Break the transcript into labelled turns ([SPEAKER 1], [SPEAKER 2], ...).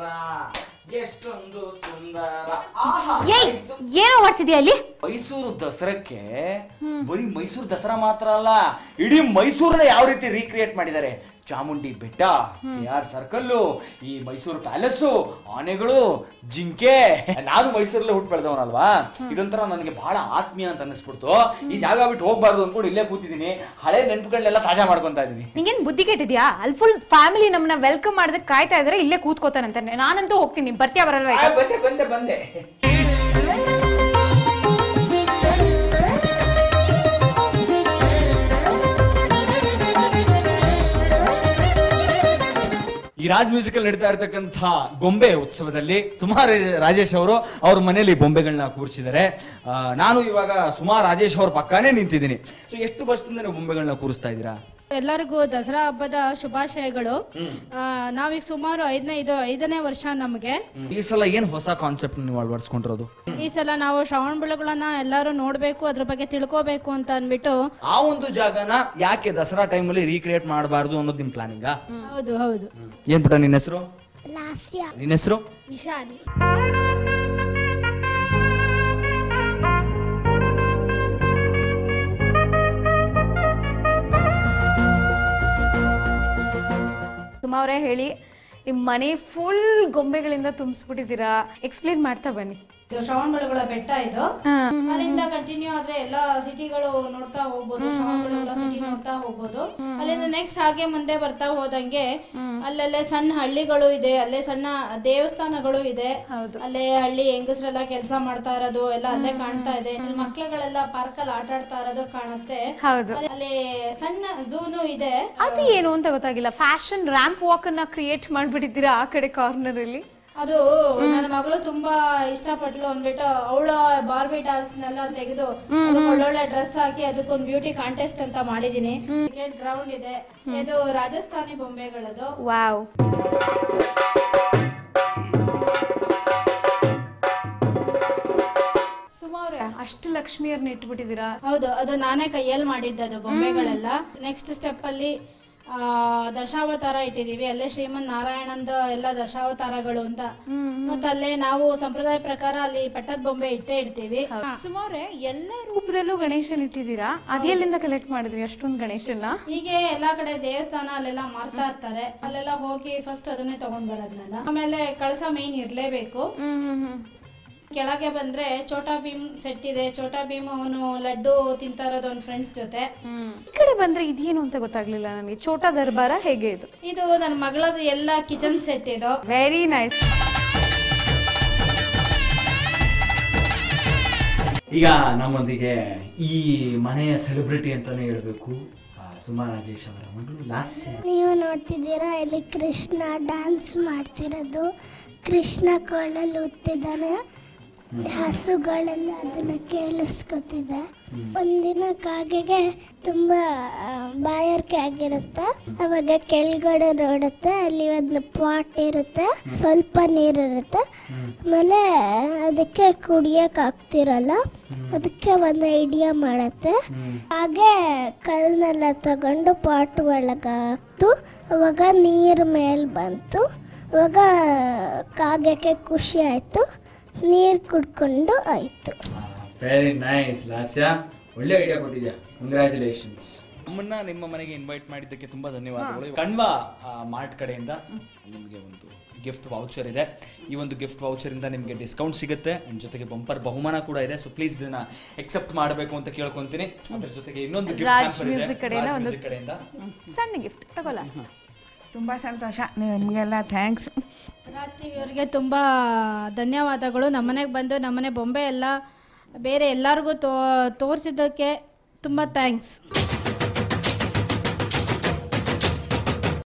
[SPEAKER 1] ಎಷ್ಟೊಂದು ಸುಂದರ ಆಹಾ
[SPEAKER 2] ಏಯ್ ಏನೋ ಮಾಡ್ತಿದ್ಯಾ ಅಲ್ಲಿ
[SPEAKER 1] ಮೈಸೂರು ದಸರಕ್ಕೆ ಬರೀ ಮೈಸೂರು ದಸರಾ ಮಾತ್ರ ಅಲ್ಲ ಇಡೀ ಮೈಸೂರನ್ನ ಯಾವ ರೀತಿ ರೀಕ್ರಿಯೇಟ್ ಮಾಡಿದ್ದಾರೆ ಚಾಮುಂಡಿ ಬೆಟ್ಟ ಆರ್ ಸರ್ಕಲ್ಲು ಈ ಮೈಸೂರು ಪ್ಯಾಲೇಸು ಆನೆಗಳು ಜಿಂಕೆ ನಾನು ಮೈಸೂರಲ್ಲೇ ಹುಟ್ಟು ಬೆಳೆದವನಲ್ವಾ ಇದೊಂಥರ ನನಗೆ ಬಹಳ ಆತ್ಮೀಯ ಅಂತ ಅನ್ನಿಸ್ಬಿಡ್ತು ಈ ಜಾಗ ಬಿಟ್ಟು ಹೋಗ್ಬಾರ್ದು ಅನ್ಕೊಂಡು ಇಲ್ಲೇ ಕೂತಿದ್ದೀನಿ ಹಳೆ ನೆನಪುಗಳನ್ನೆಲ್ಲ ತಾಜಾ ಮಾಡ್ಕೊಂತಾ ಇದೀನಿ
[SPEAKER 2] ನಿಂಗೇನ್ ಬುದ್ಧಿ ಕೆಟ್ಟಿದ್ಯಾ ಅಲ್ಲಿ ಫುಲ್ ಫ್ಯಾಮಿಲಿ ನಮ್ಮನ್ನ ವೆಲ್ಕಮ್ ಮಾಡೋದಕ್ಕೆ ಕಾಯ್ತಾ ಇದಾರೆ ಇಲ್ಲೇ ಕೂತ್ಕೋತಾನಂತೆ ನಾನಂತೂ ಹೋಗ್ತೀನಿ ಬರ್ತೀಯಾ ಬರಲ್ವಾ
[SPEAKER 1] ಆ,
[SPEAKER 2] ಈಗ?
[SPEAKER 1] ಬಂದೆ ಬಂದೆ ಬಂದೆ ಈ ರಾಜ್ ಮ್ಯೂಸಿಕಲ್ ನಡೀತಾ ಇರತಕ್ಕಂಥ ಗೊಂಬೆ ಉತ್ಸವದಲ್ಲಿ ಸುಮಾರು ರಾಜೇಶ್ ಅವರು ಅವ್ರ ಮನೆಯಲ್ಲಿ ಬೊಂಬೆಗಳನ್ನ ಕೂರಿಸಿದ್ದಾರೆ ಆ, ನಾನು ಇವಾಗ ಸುಮಾರು ರಾಜೇಶ್ ಅವ್ರ ಪಕ್ಕಾನೇ ನಿಂತಿದ್ದೀನಿ ಸೊ ಎಷ್ಟು ವರ್ಷದಿಂದ ನೀವು ಬೊಂಬೆಗಳನ್ನ ಕೂರಿಸ್ತಾ ಇದ್ದೀರಾ
[SPEAKER 3] ಎಲ್ಲರಿಗೂ ದಸರಾ ಹಬ್ಬದ ಶುಭಾಶಯಗಳು ಆ, ನಾವೀಗ ಸುಮಾರು ಐದನೇ ಇದು ಐದನೇ ವರ್ಷ ನಮಗೆ
[SPEAKER 1] ಈ ಸಲ ಏನ್ ಹೊಸ ಕಾನ್ಸೆಪ್ಟ್ ನೀವು ಅಳವಡಿಸ್ಕೊಂಡಿರೋದು
[SPEAKER 3] ಈ ಸಲ ನಾವು ಶ್ರವಣ ಬೆಳಗುಳನ್ನ ಎಲ್ಲರೂ ನೋಡ್ಬೇಕು ಅದ್ರ ಬಗ್ಗೆ ತಿಳ್ಕೋಬೇಕು ಅಂತ ಅಂದ್ಬಿಟ್ಟು
[SPEAKER 1] ಆ ಒಂದು ಜಾಗನ ಯಾಕೆ ದಸರಾ ಟೈಮಲ್ಲಿ ರೀಕ್ರಿಯೇಟ್ ಮಾಡಬಾರ್ದು ಅನ್ನೋದು ನಿಮ್ ಪ್ಲಾನಿಂಗಾ
[SPEAKER 3] ಹೌದು ಹೌದು
[SPEAKER 1] ಏನ್ ಪುಟ ನಿನ್ನ ಹೆಸರು
[SPEAKER 4] ಲಾಸ್ಯ
[SPEAKER 1] ನಿನ್ನ ಹೆಸರು
[SPEAKER 4] ವಿಷಾರಿ
[SPEAKER 2] ಸುಮಾ ಅವರೇ ಹೇಳಿ ನಿಮ್ ಮನೆ ಫುಲ್ ಗೊಂಬೆಗಳಿಂದ ತುಂಬಿಸ್ಬಿಟ್ಟಿದ್ದೀರಾ ಎಕ್ಸ್ಪ್ಲೇನ್ ಮಾಡ್ತಾ ಬನ್ನಿ
[SPEAKER 3] ಇದು ಶ್ರವಣ ಬೆಳಗುಳ ಬೆಟ್ಟ ಇದು ಅಲ್ಲಿಂದ ಕಂಟಿನ್ಯೂ ಆದ್ರೆ ಎಲ್ಲಾ ಸಿಟಿಗಳು ನೋಡ್ತಾ ಹೋಗ್ಬೋದು ಶ್ರವಣ ಬೆಳಗುಳ ಸಿಟಿ ನೋಡ್ತಾ ಹೋಗ್ಬೋದು ಅಲ್ಲಿಂದ ನೆಕ್ಸ್ಟ್ ಹಾಗೆ ಮುಂದೆ ಬರ್ತಾ ಹೋದಂಗೆ ಅಲ್ಲಲ್ಲೇ ಸಣ್ಣ ಹಳ್ಳಿಗಳು ಇದೆ ಅಲ್ಲೇ ಸಣ್ಣ ದೇವಸ್ಥಾನಗಳು ಇದೆ ಅಲ್ಲೇ ಹಳ್ಳಿ ಹೆಂಗಸ್ರೆಲ್ಲ ಕೆಲಸ ಮಾಡ್ತಾ ಇರೋದು ಎಲ್ಲ ಅಲ್ಲೇ ಕಾಣ್ತಾ ಇದೆ ಇಲ್ಲಿ ಮಕ್ಳುಗಳೆಲ್ಲ ಪಾರ್ಕ್ ಅಲ್ಲಿ ಆಟ ಆಡ್ತಾ ಇರೋದು ಕಾಣುತ್ತೆ
[SPEAKER 2] ಹೌದು
[SPEAKER 3] ಅಲ್ಲಿ- ಅಲ್ಲಿ ಸಣ್ಣ ಝೂನು ಇದೆ
[SPEAKER 2] ಅದು ಏನು ಅಂತ ಗೊತ್ತಾಗಿಲ್ಲ ಫ್ಯಾಷನ್ ರ್ಯಾಂಪ್ ವಾಕ್ ಅನ್ನ ಕ್ರಿಯೇಟ್ ಮಾಡ್ಬಿಟ್ಟಿದ್ದೀರಾ ಆ ಕಡೆ ಕಾರ್ನರ್ ಅಲ್ಲಿ
[SPEAKER 3] ಅದು ನನ್ನ ಮಗಳು ತುಂಬಾ ಇಷ್ಟಪಟ್ಲು ಅಂದ್ಬಿಟ್ಟು ಅವಳ ಬಾರ್ಬಿ ಡಾಲ್ಸ್ನೆಲ್ಲ ತೆಗೆದು ಅದಕ್ಕೆ ಒಳ್ಳೊಳ್ಳೆ ಡ್ರೆಸ್ ಹಾಕಿ ಅದಕ್ಕೊಂದು ಬ್ಯೂಟಿ ಕಾಂಟೆಸ್ಟ್ ಅಂತ ಮಾಡಿದೀನಿ ಗ್ರೌಂಡ್ ಇದೆ ಇದು ರಾಜಸ್ಥಾನಿ ಬೊಂಬೆಗಳದು
[SPEAKER 2] ವಾವ್ ಸುಮಾರು ಅಷ್ಟು ಲಕ್ಷ್ಮಿಯರ್ನ ಇಟ್ಬಿಟ್ಟಿದ್ದೀರಾ
[SPEAKER 3] ಹೌದು ಅದು ನಾನೇ ಕೈಯಲ್ಲಿ ಮಾಡಿದ್ದದು ಬೊಂಬೆಗಳೆಲ್ಲ ನೆಕ್ಸ್ಟ್ ಸ್ಟೆಪ್ ಅಲ್ಲಿ ಆ, ದಶಾವತಾರ ಇಟ್ಟಿದೀವಿ ಅಲ್ಲೇ ಶ್ರೀಮನ್ ನಾರಾಯಣಂದ ಎಲ್ಲ ದಶಾವತಾರಗಳು ಅಂತ ಮತ್ತೆ ಅಲ್ಲೇ ನಾವು ಸಂಪ್ರದಾಯ ಪ್ರಕಾರ ಅಲ್ಲಿ ಪಟ್ಟದ ಬೊಂಬೆ ಇಟ್ಟೇ ಇಡ್ತೀವಿ
[SPEAKER 2] ಸುಮಾರು ಎಲ್ಲ ರೂಪದಲ್ಲೂ ಗಣೇಶನ್ ಇಟ್ಟಿದ್ದೀರಾ ಅದೆಲ್ಲಿಂದ ಕಲೆಕ್ಟ್ ಮಾಡಿದ್ರಿ ಅಷ್ಟೊಂದು ಗಣೇಶನ್ನ
[SPEAKER 3] ಹೀಗೆ ಎಲ್ಲಾ ಕಡೆ ದೇವಸ್ಥಾನ ಅಲ್ಲೆಲ್ಲ ಮಾರ್ತಾ ಇರ್ತಾರೆ ಅಲ್ಲೆಲ್ಲ ಹೋಗಿ ಫಸ್ಟ್ ಅದನ್ನೇ ತಗೊಂಡ್ ಬರೋದ್ನೆಲ್ಲ ಆಮೇಲೆ ಕಳಸ ಮೇನ್ ಇರ್ಲೇಬೇಕು ಕೆಳಗೆ ಬಂದ್ರೆ ಚೋಟಾ ಭೀಮ್ ಸೆಟ್ ಇದೆ ಚೋಟಾ ಭೀಮ್ ಅವನು ಲಡ್ಡು ತಿಂತಾ ಇರೋದು ಅವ್ನ ಫ್ರೆಂಡ್ಸ್ ಜೊತೆ
[SPEAKER 2] ಈ ಕಡೆ ಬಂದ್ರೆ ಇದೇನು ಅಂತ ಗೊತ್ತಾಗ್ಲಿಲ್ಲ ನನಗೆ ಛೋಟಾ ದರ್ಬಾರ ಹೇಗೆ ಇದು
[SPEAKER 3] ಇದು ನನ್ನ ಮಗಳದು ಎಲ್ಲ ಕಿಚನ್ ಸೆಟ್ ಇದು
[SPEAKER 2] ವೆರಿ ನೈಸ್
[SPEAKER 1] ಈಗ ನಮ್ಮೊಂದಿಗೆ ಈ ಮನೆಯ ಸೆಲೆಬ್ರಿಟಿ ಅಂತಾನೆ ಹೇಳ್ಬೇಕು ಆ, ಸುಮಾ ರಾಜೇಶ್ ಅವರ ಮಗಳು ಲಾಸ್ಯ
[SPEAKER 4] ನೀವು ನೋಡ್ತಿದ್ದೀರಾ ಇಲ್ಲಿ ಕೃಷ್ಣ ಡ್ಯಾನ್ಸ್ ಮಾಡ್ತಿರೋದು ಕೃಷ್ಣ ಕೊಳ್ಳಲ್ಲಿ ಉತ್ತಿದ್ದಾನೆ ಹಸುಗಳೆಲ್ಲ ಅದನ್ನ ಕೇಳಿಸ್ಕೊತಿದೆ ಒಂದಿನ ಕಾಗೆಗೆ ತುಂಬಾ ಆ, ಬಾಯಾರಿಕೆ ಆಗಿರುತ್ತೆ ಅವಾಗ ಕೆಳಗಡೆ ನೋಡುತ್ತೆ ಅಲ್ಲಿ ಒಂದು ಪಾಟ್ ಇರುತ್ತೆ ಸ್ವಲ್ಪ ನೀರಿರುತ್ತೆ ಆಮೇಲೆ ಅದಕ್ಕೆ ಕುಡಿಯಕ್ಕೆ ಆಗ್ತಿರಲ್ಲ ಅದಕ್ಕೆ ಒಂದು ಐಡಿಯಾ ಮಾಡತ್ತೆ ಹಾಗೆ ಕಲ್ಲನ್ನೆಲ್ಲ ತಗೊಂಡು ಪಾಟ್ ಒಳಗೆ ಹಾಕ್ತು ಅವಾಗ ನೀರು ಮೇಲೆ ಬಂತು ಅವಾಗ ಕಾಗೆಗೆ ಖುಷಿ ಆಯಿತು ನೀರು ಕುಡ್ಕೊಂಡು ಆಯಿತು
[SPEAKER 1] ವೆರಿ ನೈಸ್ ಲಾಸ್ಯ ಒಳ್ಳೆ ಐಡಿಯಾ ಕೊಟ್ಟಿದ್ಯಾ ಕಂಗ್ರ್ಯಾಚುಲೇಷನ್ಸ್ ನಮ್ಮನ್ನ ನಿಮ್ಮ ಮನೆಗೆ ಇನ್ವೈಟ್ ಮಾಡಿದ್ದಕ್ಕೆ ತುಂಬಾ ಧನ್ಯವಾದಗಳು ಕಣ್ವಾ ಮಾರ್ಟ್ ಕಡೆಯಿಂದ ನಿಮಗೆ ಒಂದು ಗಿಫ್ಟ್ ವೌಚರ್ ಇದೆ ಈ ಒಂದು ಗಿಫ್ಟ್ ವೌಚರ್ ಇಂದ ನಿಮಗೆ ಡಿಸ್ಕೌಂಟ್ ಸಿಗುತ್ತೆ ಅದ್ರ ಜೊತೆಗೆ ಬಂಪರ್ ಬಹುಮಾನ ಕೂಡ ಇದೆ ಸೊ ಪ್ಲೀಸ್ ಇದನ್ನ ಎಕ್ಸೆಪ್ಟ್ ಮಾಡಬೇಕು ಅಂತ ಕೇಳ್ಕೊಂತೀನಿ ಅದ್ರ ಜೊತೆಗೆ ಇನ್ನೊಂದು
[SPEAKER 2] ರಾಜ್
[SPEAKER 1] ಗಿಫ್ಟ್
[SPEAKER 2] ಮ್ಯೂಸಿಕ್ ಕಡೆಯಿಂದ ಒಂದು
[SPEAKER 1] ಕಡೆಯಿಂದ
[SPEAKER 2] ಸಣ್ಣ ಗಿಫ್ಟ್ ತಗೋಲ್ಲ
[SPEAKER 5] ತುಂಬ ಸಂತೋಷ ನಿಮಗೆಲ್ಲ ಥ್ಯಾಂಕ್ಸ್
[SPEAKER 3] ರಾಜ್ ಟಿವಿ ಅವರಿಗೆ ತುಂಬಾ ಧನ್ಯವಾದಗಳು ನಮ್ಮನೆಗೆ ಬಂದು ನಮ್ಮನೆ ಬೊಂಬೆ ಎಲ್ಲ ಬೇರೆ ಎಲ್ಲರಿಗೂ ತೋ ತೋರಿಸಿದ್ದಕ್ಕೆ ತುಂಬ ಥ್ಯಾಂಕ್ಸ್